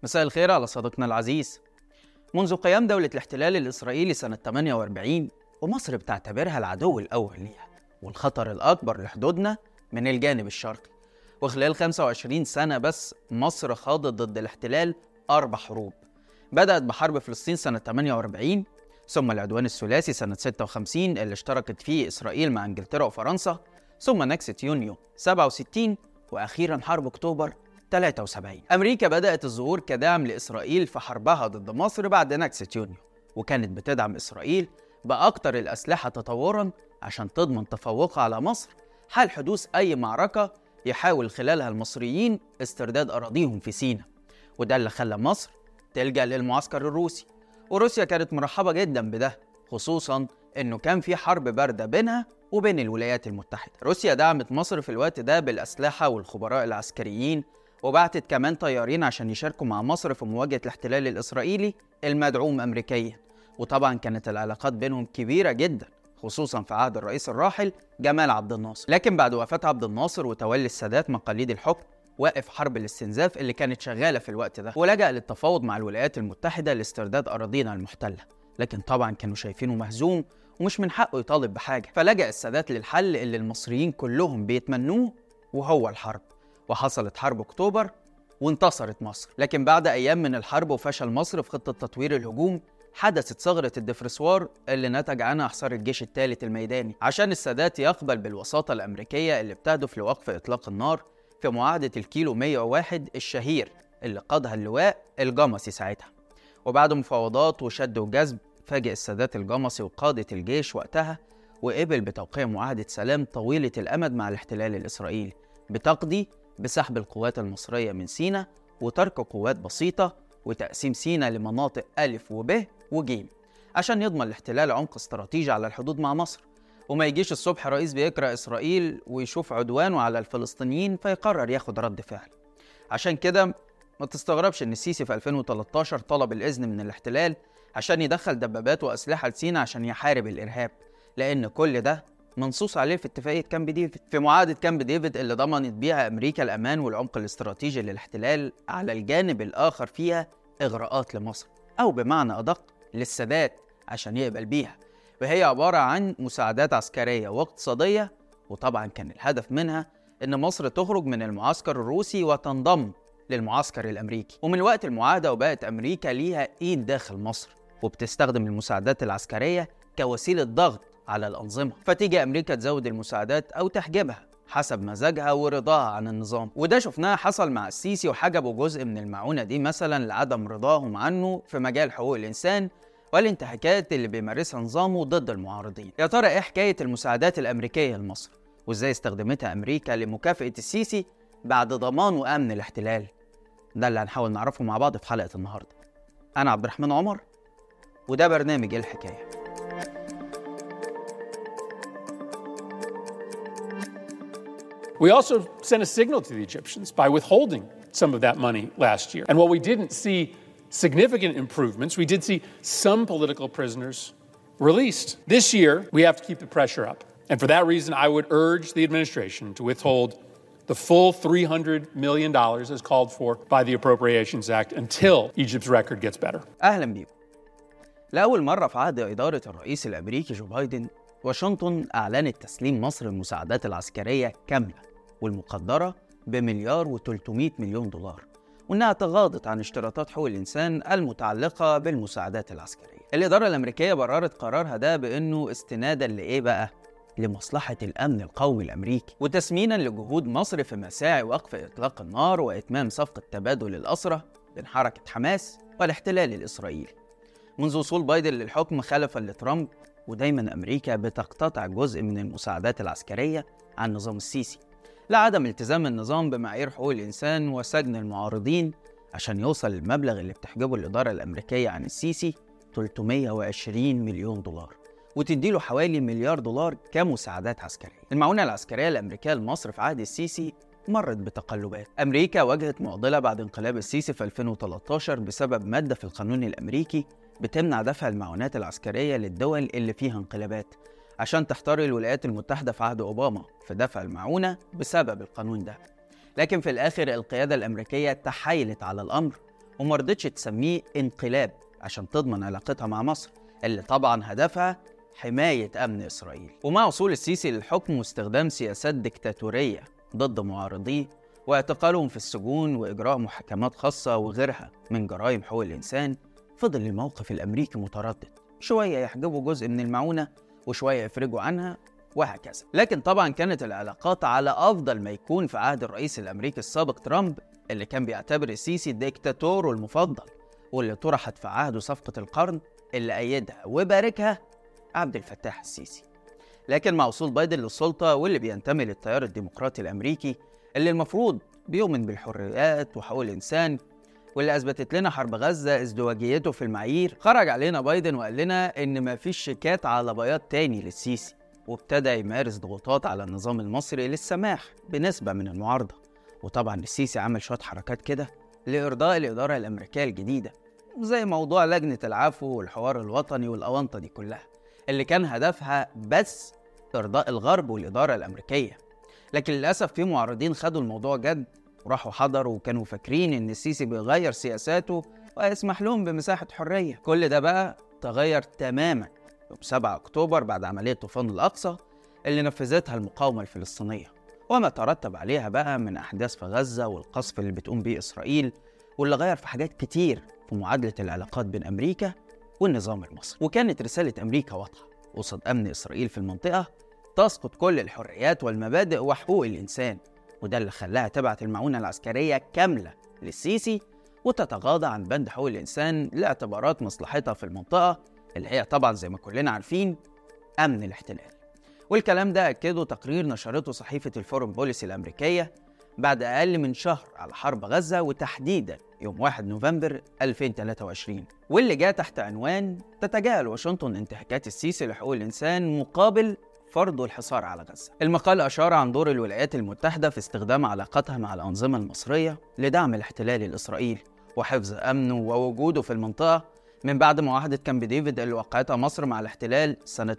مساء الخير على صديقنا العزيز منذ قيام دولة الاحتلال الإسرائيلي سنة 48 ومصر بتعتبرها العدو الأول ليها والخطر الأكبر لحدودنا من الجانب الشرقي وخلال 25 سنة بس مصر خاضت ضد الاحتلال أربع حروب بدأت بحرب فلسطين سنة 48 ثم العدوان الثلاثي سنة 56 اللي اشتركت فيه إسرائيل مع إنجلترا وفرنسا ثم نكسة يونيو 67 وأخيرا حرب أكتوبر 73 أمريكا بدأت الظهور كدعم لإسرائيل في حربها ضد مصر بعد نكسة يونيو وكانت بتدعم إسرائيل بأكثر الأسلحة تطورا عشان تضمن تفوقها على مصر حال حدوث أي معركة يحاول خلالها المصريين استرداد أراضيهم في سيناء وده اللي خلى مصر تلجأ للمعسكر الروسي وروسيا كانت مرحبة جدا بده خصوصا انه كان في حرب باردة بينها وبين الولايات المتحدة روسيا دعمت مصر في الوقت ده بالأسلحة والخبراء العسكريين وبعتت كمان طيارين عشان يشاركوا مع مصر في مواجهة الاحتلال الإسرائيلي المدعوم أمريكيا وطبعا كانت العلاقات بينهم كبيرة جدا خصوصا في عهد الرئيس الراحل جمال عبد الناصر لكن بعد وفاة عبد الناصر وتولي السادات مقاليد الحكم وقف حرب الاستنزاف اللي كانت شغالة في الوقت ده ولجأ للتفاوض مع الولايات المتحدة لاسترداد أراضينا المحتلة لكن طبعا كانوا شايفينه مهزوم ومش من حقه يطالب بحاجة فلجأ السادات للحل اللي المصريين كلهم بيتمنوه وهو الحرب وحصلت حرب أكتوبر وانتصرت مصر لكن بعد أيام من الحرب وفشل مصر في خطة تطوير الهجوم حدثت ثغرة الدفرسوار اللي نتج عنها حصار الجيش الثالث الميداني عشان السادات يقبل بالوساطة الأمريكية اللي بتهدف لوقف إطلاق النار في معاهدة الكيلو 101 الشهير اللي قادها اللواء الجمصي ساعتها وبعد مفاوضات وشد وجذب فاجئ السادات الجمصي وقادة الجيش وقتها وقبل بتوقيع معاهدة سلام طويلة الأمد مع الاحتلال الإسرائيلي بتقضي بسحب القوات المصرية من سينا وترك قوات بسيطة وتقسيم سينا لمناطق ألف وب وجيم عشان يضمن الاحتلال عمق استراتيجي على الحدود مع مصر وما يجيش الصبح رئيس بيكره إسرائيل ويشوف عدوانه على الفلسطينيين فيقرر ياخد رد فعل عشان كده ما تستغربش إن السيسي في 2013 طلب الإذن من الاحتلال عشان يدخل دبابات وأسلحة لسينا عشان يحارب الإرهاب لأن كل ده منصوص عليه في اتفاقية كامب ديفيد في معاهدة كامب ديفيد اللي ضمنت بيها أمريكا الأمان والعمق الاستراتيجي للاحتلال على الجانب الآخر فيها إغراءات لمصر أو بمعنى أدق للسادات عشان يقبل بيها وهي عبارة عن مساعدات عسكرية واقتصادية وطبعا كان الهدف منها إن مصر تخرج من المعسكر الروسي وتنضم للمعسكر الأمريكي ومن وقت المعاهدة وبقت أمريكا ليها إيد داخل مصر وبتستخدم المساعدات العسكرية كوسيلة ضغط على الأنظمة فتيجي أمريكا تزود المساعدات أو تحجبها حسب مزاجها ورضاها عن النظام وده شفناه حصل مع السيسي وحجبوا جزء من المعونة دي مثلا لعدم رضاهم عنه في مجال حقوق الإنسان والانتهاكات اللي بيمارسها نظامه ضد المعارضين يا ترى ايه حكاية المساعدات الأمريكية لمصر وازاي استخدمتها أمريكا لمكافأة السيسي بعد ضمان وأمن الاحتلال ده اللي هنحاول نعرفه مع بعض في حلقة النهاردة أنا عبد الرحمن عمر وده برنامج إيه الحكايه We also sent a signal to the Egyptians by withholding some of that money last year. And while we didn't see significant improvements, we did see some political prisoners released. This year, we have to keep the pressure up. And for that reason, I would urge the administration to withhold the full $300 million as called for by the Appropriations Act until Egypt's record gets better. أهلا بيكم لأول مرة في عهد إدارة الرئيس الأمريكي جو بايدن واشنطن أعلنت تسليم مصر المساعدات العسكرية كاملة والمقدرة بمليار و300 مليون دولار وإنها تغاضت عن اشتراطات حقوق الإنسان المتعلقة بالمساعدات العسكرية الإدارة الأمريكية بررت قرارها ده بأنه استنادا لإيه بقى؟ لمصلحة الأمن القومي الأمريكي وتسمينا لجهود مصر في مساعي وقف إطلاق النار وإتمام صفقة تبادل الأسرة بين حركة حماس والاحتلال الإسرائيلي منذ وصول بايدن للحكم خلفا لترامب ودايما أمريكا بتقتطع جزء من المساعدات العسكرية عن نظام السيسي لعدم التزام النظام بمعايير حقوق الإنسان وسجن المعارضين عشان يوصل المبلغ اللي بتحجبه الإدارة الأمريكية عن السيسي 320 مليون دولار وتديله حوالي مليار دولار كمساعدات عسكرية المعونة العسكرية الأمريكية لمصر في عهد السيسي مرت بتقلبات أمريكا واجهت معضلة بعد انقلاب السيسي في 2013 بسبب مادة في القانون الأمريكي بتمنع دفع المعونات العسكرية للدول اللي فيها انقلابات عشان تحتار الولايات المتحدة في عهد أوباما في دفع المعونة بسبب القانون ده لكن في الآخر القيادة الأمريكية تحايلت على الأمر وما رضتش تسميه انقلاب عشان تضمن علاقتها مع مصر اللي طبعا هدفها حماية أمن إسرائيل ومع وصول السيسي للحكم واستخدام سياسات ديكتاتورية ضد معارضيه واعتقالهم في السجون وإجراء محاكمات خاصة وغيرها من جرائم حقوق الإنسان فضل الموقف الأمريكي متردد شوية يحجبوا جزء من المعونة وشوية يفرجوا عنها وهكذا لكن طبعا كانت العلاقات على أفضل ما يكون في عهد الرئيس الأمريكي السابق ترامب اللي كان بيعتبر السيسي ديكتاتوره المفضل واللي طرحت في عهده صفقة القرن اللي أيدها وباركها عبد الفتاح السيسي لكن مع وصول بايدن للسلطة واللي بينتمي للتيار الديمقراطي الأمريكي اللي المفروض بيؤمن بالحريات وحقوق الإنسان واللي أثبتت لنا حرب غزة ازدواجيته في المعايير خرج علينا بايدن وقال لنا إن مفيش شيكات على بياض تاني للسيسي وابتدى يمارس ضغوطات على النظام المصري للسماح بنسبة من المعارضة وطبعا السيسي عمل شوية حركات كده لإرضاء الإدارة الأمريكية الجديدة زي موضوع لجنة العفو والحوار الوطني والأونطة دي كلها اللي كان هدفها بس إرضاء الغرب والإدارة الأمريكية لكن للأسف في معارضين خدوا الموضوع جد وراحوا حضروا وكانوا فاكرين إن السيسي بيغير سياساته ويسمح لهم بمساحة حرية كل ده بقى تغير تماما يوم 7 أكتوبر بعد عملية طوفان الأقصى اللي نفذتها المقاومة الفلسطينية وما ترتب عليها بقى من أحداث في غزة والقصف اللي بتقوم بيه إسرائيل واللي غير في حاجات كتير في معادلة العلاقات بين أمريكا والنظام المصري وكانت رسالة أمريكا واضحة قصاد أمن إسرائيل في المنطقة تسقط كل الحريات والمبادئ وحقوق الإنسان وده اللي خلاها تبعت المعونة العسكرية كاملة للسيسي وتتغاضى عن بند حقوق الإنسان لاعتبارات مصلحتها في المنطقة اللي هي طبعا زي ما كلنا عارفين أمن الاحتلال والكلام ده أكده تقرير نشرته صحيفة الفورم بوليسي الأمريكية بعد أقل من شهر على حرب غزة وتحديدا يوم 1 نوفمبر 2023 واللي جاء تحت عنوان تتجاهل واشنطن انتهاكات السيسي لحقوق الإنسان مقابل فرض الحصار على غزة. المقال أشار عن دور الولايات المتحدة في استخدام علاقتها مع الأنظمة المصرية لدعم الاحتلال الإسرائيلي وحفظ أمنه ووجوده في المنطقة من بعد معاهدة كامب ديفيد اللي وقعتها مصر مع الاحتلال سنة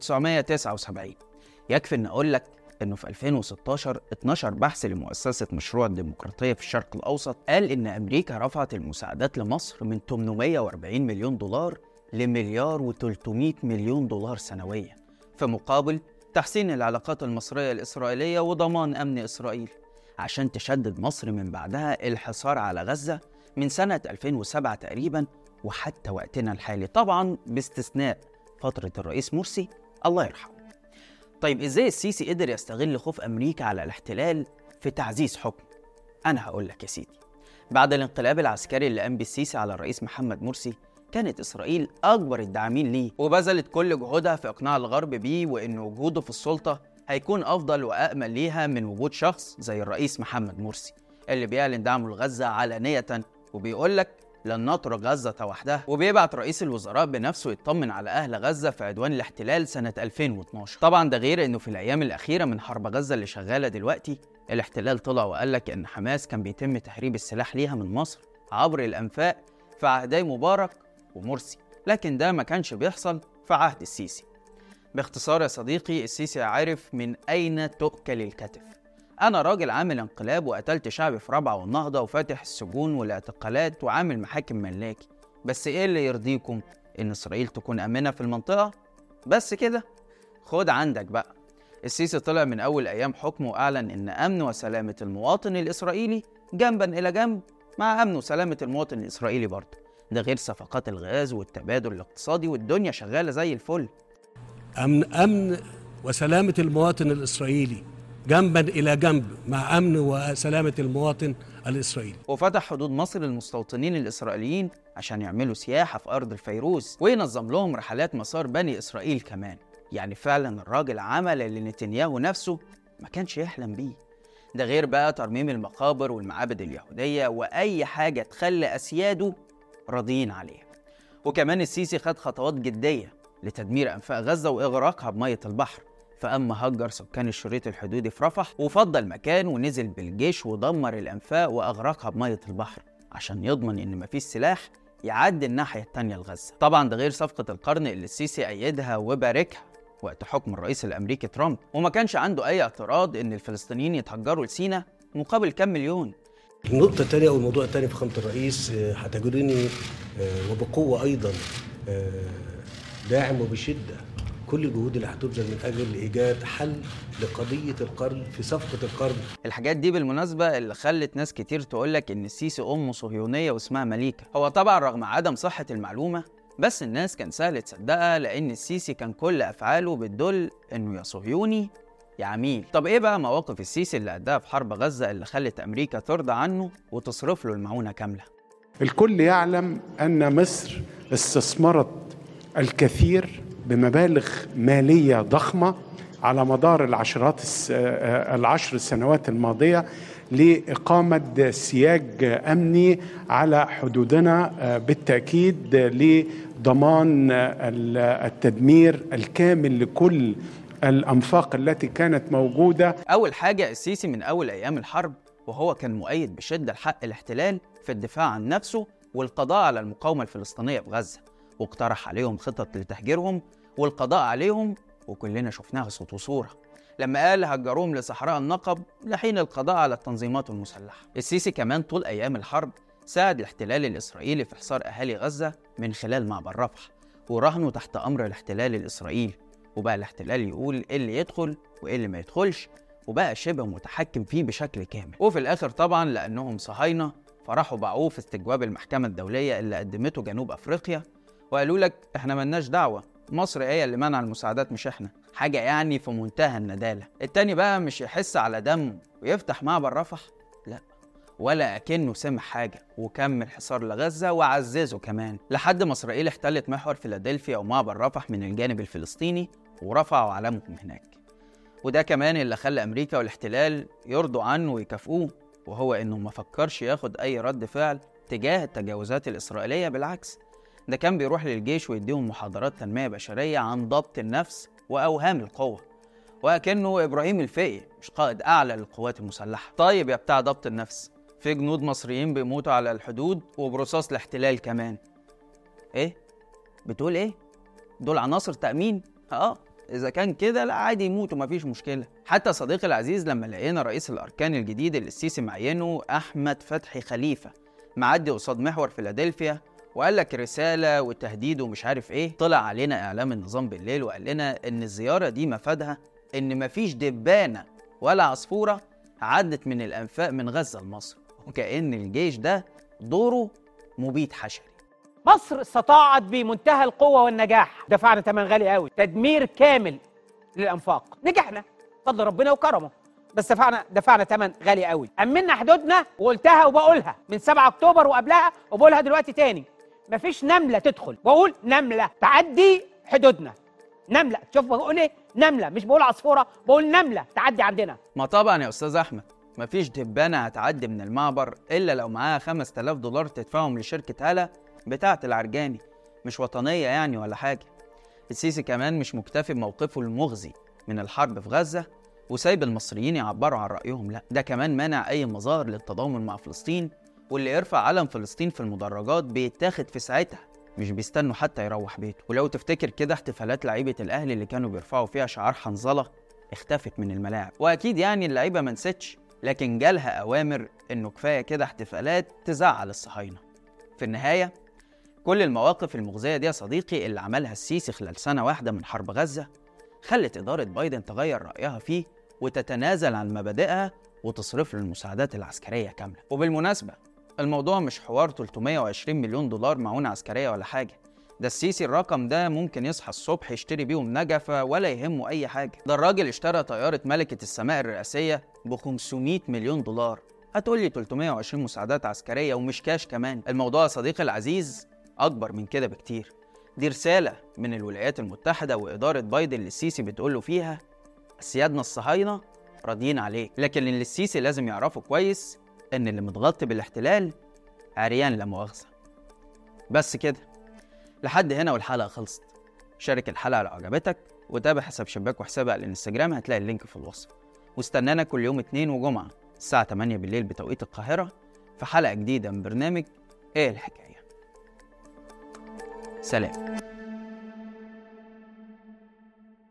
1979 يكفي أن أقول لك أنه في 2016 12 بحث لمؤسسة مشروع الديمقراطية في الشرق الأوسط قال إن أمريكا رفعت المساعدات لمصر من 840 مليون دولار لمليار و300 مليون دولار سنويا في مقابل تحسين العلاقات المصرية الإسرائيلية وضمان أمن إسرائيل عشان تشدد مصر من بعدها الحصار على غزة من سنة 2007 تقريبا وحتى وقتنا الحالي طبعا باستثناء فترة الرئيس مرسي الله يرحمه طيب ازاي السيسي قدر يستغل خوف امريكا على الاحتلال في تعزيز حكمه انا هقول لك يا سيدي بعد الانقلاب العسكري اللي قام بالسيسي على الرئيس محمد مرسي كانت اسرائيل اكبر الداعمين ليه وبذلت كل جهودها في اقناع الغرب بيه وان وجوده في السلطه هيكون افضل وامن ليها من وجود شخص زي الرئيس محمد مرسي اللي بيعلن دعمه لغزه علانيه وبيقول لك لن نترك غزة وحدها وبيبعت رئيس الوزراء بنفسه يطمن على أهل غزة في عدوان الاحتلال سنة 2012 طبعا ده غير أنه في الأيام الأخيرة من حرب غزة اللي شغالة دلوقتي الاحتلال طلع وقال لك أن حماس كان بيتم تهريب السلاح ليها من مصر عبر الأنفاق في عهدي مبارك ومرسي لكن ده ما كانش بيحصل في عهد السيسي باختصار يا صديقي السيسي عارف من أين تؤكل الكتف أنا راجل عامل انقلاب وقتلت شعبي في رابعة والنهضة وفاتح السجون والاعتقالات وعامل محاكم ملاكي بس إيه اللي يرضيكم؟ إن إسرائيل تكون آمنة في المنطقة؟ بس كده؟ خد عندك بقى السيسي طلع من أول أيام حكمه وأعلن إن أمن وسلامة المواطن الإسرائيلي جنبا إلى جنب مع أمن وسلامة المواطن الإسرائيلي برضه ده غير صفقات الغاز والتبادل الاقتصادي والدنيا شغالة زي الفل أمن أمن وسلامة المواطن الإسرائيلي جنبا إلى جنب مع أمن وسلامة المواطن الإسرائيلي وفتح حدود مصر للمستوطنين الإسرائيليين عشان يعملوا سياحة في أرض الفيروز وينظم لهم رحلات مسار بني إسرائيل كمان يعني فعلا الراجل عمل اللي نتنياهو نفسه ما كانش يحلم بيه ده غير بقى ترميم المقابر والمعابد اليهودية وأي حاجة تخلي أسياده راضيين عليها وكمان السيسي خد خطوات جدية لتدمير أنفاق غزة وإغراقها بمية البحر فأما هجر سكان الشريط الحدودي في رفح وفضل مكان ونزل بالجيش ودمر الأنفاق وأغرقها بمية البحر عشان يضمن إن مفيش سلاح يعدي الناحية التانية لغزة طبعا ده غير صفقة القرن اللي السيسي أيدها وباركها وقت حكم الرئيس الأمريكي ترامب وما كانش عنده أي اعتراض إن الفلسطينيين يتهجروا لسينا مقابل كام مليون النقطة الثانية أو الموضوع الثاني في خامة الرئيس آه، هتجدني آه، وبقوة أيضا آه، داعم وبشدة كل الجهود اللي هتبذل من أجل إيجاد حل لقضية القرن في صفقة القرن الحاجات دي بالمناسبة اللي خلت ناس كتير تقولك إن السيسي أم صهيونية واسمها مليكة هو طبعا رغم عدم صحة المعلومة بس الناس كان سهل تصدقها لأن السيسي كان كل أفعاله بتدل إنه يا صهيوني يا عميل طب إيه بقى مواقف السيسي اللي أداها في حرب غزة اللي خلت أمريكا ترضى عنه وتصرف له المعونة كاملة الكل يعلم ان مصر استثمرت الكثير بمبالغ ماليه ضخمه على مدار العشرات الس- آه، العشر السنوات الماضيه لاقامه سياج امني على حدودنا آه، بالتاكيد لضمان آه، التدمير الكامل لكل الانفاق التي كانت موجوده أول حاجة السيسي من أول أيام الحرب وهو كان مؤيد بشدة لحق الاحتلال في الدفاع عن نفسه والقضاء على المقاومة الفلسطينية في غزة واقترح عليهم خطط لتهجيرهم والقضاء عليهم وكلنا شفناها صوت وصورة لما قال هجروهم لصحراء النقب لحين القضاء على التنظيمات المسلحة السيسي كمان طول أيام الحرب ساعد الاحتلال الإسرائيلي في حصار أهالي غزة من خلال معبر رفح ورهنوا تحت أمر الاحتلال الإسرائيلي وبقى الاحتلال يقول إيه اللي يدخل وإيه اللي ما يدخلش وبقى شبه متحكم فيه بشكل كامل وفي الآخر طبعا لأنهم صهاينة فراحوا باعوه في استجواب المحكمة الدولية اللي قدمته جنوب أفريقيا وقالوا لك إحنا ملناش دعوة مصر هي اللي منع المساعدات مش إحنا حاجة يعني في منتهى الندالة التاني بقى مش يحس على دمه ويفتح معبر رفح لا ولا أكنه سمع حاجة وكمل حصار لغزة وعززه كمان لحد ما إسرائيل احتلت محور فيلادلفيا ومعبر رفح من الجانب الفلسطيني ورفعوا علامهم هناك وده كمان اللي خلى أمريكا والاحتلال يرضوا عنه ويكافئوه وهو إنه ما فكرش ياخد أي رد فعل تجاه التجاوزات الإسرائيلية بالعكس ده كان بيروح للجيش ويديهم محاضرات تنمية بشرية عن ضبط النفس وأوهام القوة وكأنه إبراهيم الفقي مش قائد أعلى للقوات المسلحة طيب يا بتاع ضبط النفس في جنود مصريين بيموتوا على الحدود وبرصاص الاحتلال كمان إيه؟ بتقول إيه؟ دول عناصر تأمين؟ اه إذا كان كده لا عادي يموتوا مفيش مشكلة حتى صديقي العزيز لما لقينا رئيس الأركان الجديد اللي السيسي معينه أحمد فتحي خليفة معدي قصاد محور فيلادلفيا وقال لك رسالة وتهديد ومش عارف إيه طلع علينا إعلام النظام بالليل وقال لنا إن الزيارة دي مفادها إن مفيش دبانة ولا عصفورة عدت من الأنفاق من غزة لمصر وكأن الجيش ده دوره مبيد حشري مصر استطاعت بمنتهى القوة والنجاح دفعنا ثمن غالي قوي تدمير كامل للأنفاق نجحنا فضل ربنا وكرمه بس دفعنا دفعنا ثمن غالي قوي أمنا حدودنا وقلتها وبقولها من 7 أكتوبر وقبلها وبقولها دلوقتي تاني مفيش نملة تدخل بقول نملة تعدي حدودنا نملة شوف بقول ايه نملة مش بقول عصفورة بقول نملة تعدي عندنا ما طبعا يا استاذ احمد مفيش دبانه هتعدي من المعبر الا لو معاها 5000 دولار تدفعهم لشركه هلا بتاعه العرجاني مش وطنيه يعني ولا حاجه السيسي كمان مش مكتفي بموقفه المغزي من الحرب في غزه وسايب المصريين يعبروا عن رايهم لا ده كمان مانع اي مظاهر للتضامن مع فلسطين واللي يرفع علم فلسطين في المدرجات بيتاخد في ساعتها مش بيستنوا حتى يروح بيته ولو تفتكر كده احتفالات لعيبه الاهلي اللي كانوا بيرفعوا فيها شعار حنظله اختفت من الملاعب واكيد يعني اللعيبه ما نسيتش لكن جالها اوامر انه كفايه كده احتفالات تزعل الصهاينه في النهايه كل المواقف المغزيه دي يا صديقي اللي عملها السيسي خلال سنه واحده من حرب غزه خلت اداره بايدن تغير رايها فيه وتتنازل عن مبادئها وتصرف له المساعدات العسكريه كامله وبالمناسبه الموضوع مش حوار 320 مليون دولار معونه عسكريه ولا حاجه ده السيسي الرقم ده ممكن يصحى الصبح يشتري بيهم نجفة ولا يهمه أي حاجة ده الراجل اشترى طيارة ملكة السماء الرئاسية ب 500 مليون دولار هتقولي 320 مساعدات عسكرية ومش كاش كمان الموضوع يا صديقي العزيز أكبر من كده بكتير دي رسالة من الولايات المتحدة وإدارة بايدن للسيسي بتقول له فيها سيادنا الصهاينة راضيين عليك لكن اللي السيسي لازم يعرفه كويس إن اللي متغطي بالاحتلال عريان لا مؤاخذة بس كده لحد هنا والحلقة خلصت شارك الحلقة لو عجبتك وتابع حساب شباك وحسابي على الانستجرام هتلاقي اللينك في الوصف واستنانا كل يوم اتنين وجمعة الساعة 8 بالليل بتوقيت القاهرة في حلقة جديدة من برنامج ايه الحكاية سلام